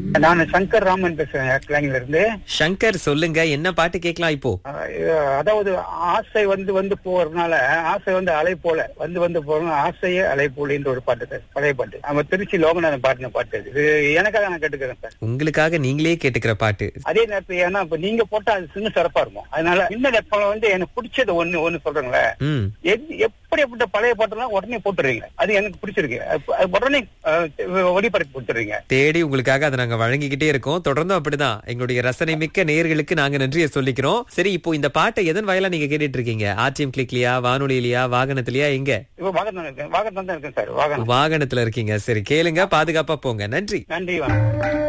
நான் சங்கர் ராமன் பேசுறேன் கிளாங்கில இருந்து சங்கர் சொல்லுங்க என்ன பாட்டு கேட்கலாம் இப்போ அஹ் அதாவது ஆசை வந்து வந்து போறதுனால ஆசை வந்து அலை போல வந்து வந்து போறதுனால ஆசையே அலை போலின்ற ஒரு பாட்டு சார் பழைய பாட்டு நம்ம திருச்சி லோகநாதன் பாட்டின பாட்டு இது எனக்காக நான் கேட்டுக்கிறேன் சார் உங்களுக்காக நீங்களே கேட்டுக்கிற பாட்டு அதே நேரத்துல ஏன்னா இப்ப நீங்க போட்டா அது சின்ன சிறப்பா இருக்கும் அதனால இந்த எப்ப வந்து எனக்கு பிடிச்சது ஒண்ணு ஒண்ணு சொல்றேங்களே ம் எப்- எப்படிப்பட்ட பழைய பாட்டுலாம் உடனே போட்டுறீங்க அது எனக்கு பிடிச்சிருக்கு அது- அது உடனே அஹ், ஒளிபரப்பி கொடுத்துறீங்க தேடி உங்களுக்காக அதை நாங்க வழங்கிக்கிட்டே இருக்கோம் தொடர்ந்தும் அப்படிதான் எங்களுடைய ரசனை மிக்க நேயர்களுக்கு நாங்க நன்றியை சொல்லிக்கிறோம் சரி இப்போ இந்த பாட்டை எதன் வாயிலா நீங்க கேட்டுட்டு இருக்கீங்க ஆர்டிஎம் கிளிக்லயா வானொலியிலயா வாகனத்திலயா எங்க இப்ப வாகனம் இருக்கேன் வாகனம் தான் இருக்கேன் சார் வாகனம் வாகனத்துல இருக்கீங்க சரி கேளுங்க பாதுகாப்பா போங்க நன்றி நன்றி வணக்கம்